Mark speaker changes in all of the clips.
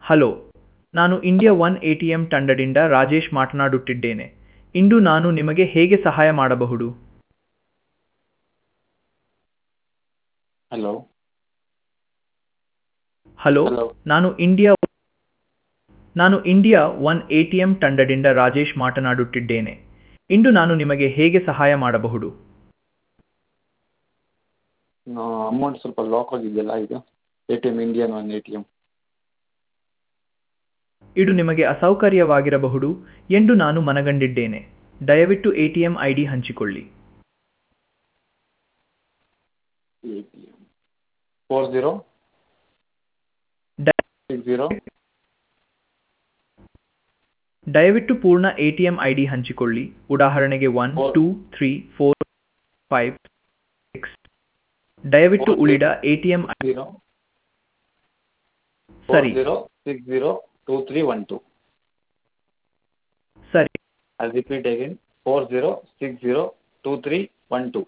Speaker 1: Hello ನಾನು India one A T M ತಂಡದಿಂದ ರಾಜೇಶ್ ಮಾತನಾಡುತ್ತಿದ್ದೇನೆ ಇಂದು ನಾನು ನಿಮಗೆ ಹೇಗೆ ಸಹಾಯ ಮಾಡಬಹುದು
Speaker 2: ಹಲೋ
Speaker 1: ಹಲೋ
Speaker 2: ಹಲೋ
Speaker 1: ನಾನು ಇಂಡಿಯಾ ನಾನು India one A T M ತಂಡದಿಂದ ರಾಜೇಶ್ ಮಾತನಾಡುತ್ತಿದ್ದೇನೆ ಇಂದು ನಾನು ನಿಮಗೆ ಹೇಗೆ ಸಹಾಯ ಮಾಡಬಹುದು
Speaker 2: ಅಮೌಂಟ್ ಸ್ವಲ್ಪ ಲಾಕ್ ಆಗಿದೆಯಲ್ಲ ಇದು A T M Indian one A T M
Speaker 1: ಇದು ನಿಮಗೆ ಅಸೌಕರ್ಯವಾಗಿರಬಹುದು ಎಂದು ನಾನು ಮನಗಂಡಿದ್ದೇನೆ ದಯವಿಟ್ಟು A T M I D ಹಂಚಿಕೊಳ್ಳಿ
Speaker 2: A T M four zero
Speaker 1: ದ-
Speaker 2: ಸಿಕ್ಸ್ ಝೀರೋ
Speaker 1: ದಯವಿಟ್ಟು ಪೂರ್ಣ A T M I D ಹಂಚಿಕೊಳ್ಳಿ ಉದಾಹರಣೆಗೆ one
Speaker 2: Four.
Speaker 1: Two three four five six ದಯವಿಟ್ಟು
Speaker 2: Four.
Speaker 1: ಉಳಿದ A T M
Speaker 2: zero four
Speaker 1: ಸರಿ
Speaker 2: zero six zero two three one two
Speaker 1: ಸರಿ
Speaker 2: I repeat again four zero six zero two three one two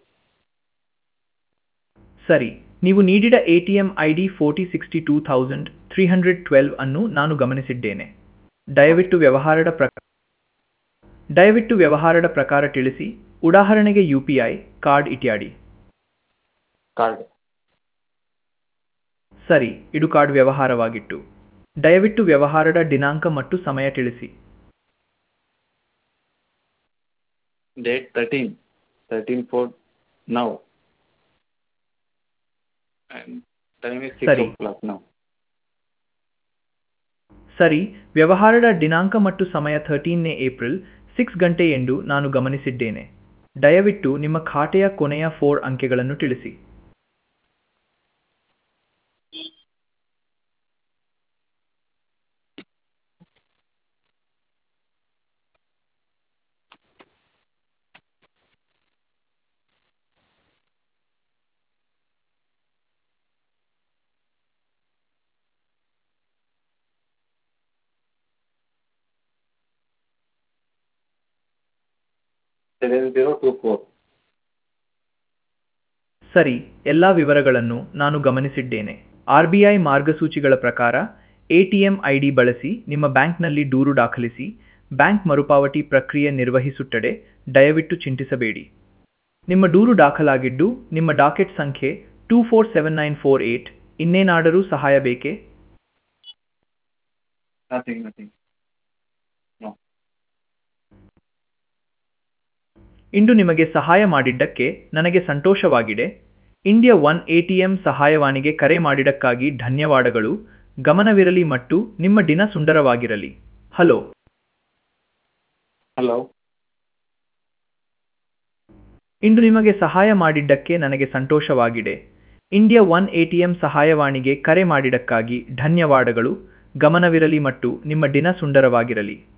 Speaker 1: ಸರಿ ನೀವು ನೀಡಿದ A T M I D forty sixty two thousand three hundred twelve ಅನ್ನು ನಾನು ಗಮನಿಸಿದ್ದೇನೆ ದಯವಿಟ್ಟು ವ್ಯವಹಾರದ ಪ್ರಕಾರ ದಯವಿಟ್ಟು ವ್ಯವಹಾರದ ಪ್ರಕಾರ ತಿಳಿಸಿ ಉದಾಹರಣೆಗೆ ಯು ಪಿ ಐ ಕಾರ್ಡ್ ಇತ್ಯಾದಿ
Speaker 2: ಕಾರ್ಡ್
Speaker 1: ಸರಿ ಇದು ಕಾರ್ಡ್ ವ್ಯವಹಾರವಾಗಿತ್ತು ದಯವಿಟ್ಟು ವ್ಯವಹಾರದ ದಿನಾಂಕ ಮತ್ತು ಸಮಯ ತಿಳಿಸಿ
Speaker 2: date thirteen thirteen four now and time is six
Speaker 1: ಸರಿ.
Speaker 2: ಓ ಕ್ಲಾಕ್ ನೌ
Speaker 1: ಸರಿ ವ್ಯವಹಾರದ ದಿನಾಂಕ ಮತ್ತು ಸಮಯ ಥರ್ಟೀನ್ನೇ ಏಪ್ರಿಲ್ ಸಿಕ್ಸ್ ಗಂಟೆ ಎಂದು ನಾನು ಗಮನಿಸಿದ್ದೇನೆ ದಯವಿಟ್ಟು ನಿಮ್ಮ ಖಾತೆಯ ಕೊನೆಯ ಫೋರ್ ಅಂಕೆಗಳನ್ನು ತಿಳಿಸಿ
Speaker 2: ಸೆವೆನ್ ಝೀರೋ ಟೂ ಫೋರ್
Speaker 1: ಸರಿ ಎಲ್ಲ ವಿವರಗಳನ್ನು ನಾನು ಗಮನಿಸಿದ್ದೇನೆ ಆರ್ ಬಿ ಐ ಮಾರ್ಗಸೂಚಿಗಳ ಪ್ರಕಾರ ಎಟಿಎಂ ಐಡಿ ಬಳಸಿ ನಿಮ್ಮ ಬ್ಯಾಂಕ್ನಲ್ಲಿ ದೂರು ದಾಖಲಿಸಿ ಬ್ಯಾಂಕ್ ಮರುಪಾವತಿ ಪ್ರಕ್ರಿಯೆ ನಿರ್ವಹಿಸುತ್ತದೆ ದಯವಿಟ್ಟು ಚಿಂತಿಸಬೇಡಿ ನಿಮ್ಮ ದೂರು ದಾಖಲಾಗಿದ್ದು ನಿಮ್ಮ ಡಾಕೆಟ್ ಸಂಖ್ಯೆ two four seven nine four eight ಇನ್ನೇನಾದರೂ ಸಹಾಯ ಬೇಕೇ
Speaker 2: ನಥಿಂಗ್ ನಥಿಂಗ್ ನೋ
Speaker 1: ಇಂದು ನಿಮಗೆ ಸಹಾಯ ಮಾಡಿದ್ದಕ್ಕೆ ನನಗೆ ಸಂತೋಷವಾಗಿದೆ ಇಂಡಿಯಾ ಒನ್ ಎಟಿಎಂ ಸಹಾಯವಾಣಿಗೆ ಕರೆ ಮಾಡಿದ್ದಕ್ಕಾಗಿ ಧನ್ಯವಾದಗಳು ಗಮನವಿರಲಿ ಮತ್ತು ನಿಮ್ಮ ದಿನ ಸುಂದರವಾಗಿರಲಿ ಹಲೋ
Speaker 2: ಹಲೋ
Speaker 1: ಇಂದು ನಿಮಗೆ ಸಹಾಯ ಮಾಡಿದ್ದಕ್ಕೆ ನನಗೆ ಸಂತೋಷವಾಗಿದೆ ಇಂಡಿಯಾ ಒನ್ ಎಟಿಎಂ ಸಹಾಯವಾಣಿಗೆ ಕರೆ ಮಾಡಿದ್ದಕ್ಕಾಗಿ ಧನ್ಯವಾದಗಳು ಗಮನವಿರಲಿ ಮತ್ತು ನಿಮ್ಮ ದಿನ ಸುಂದರವಾಗಿರಲಿ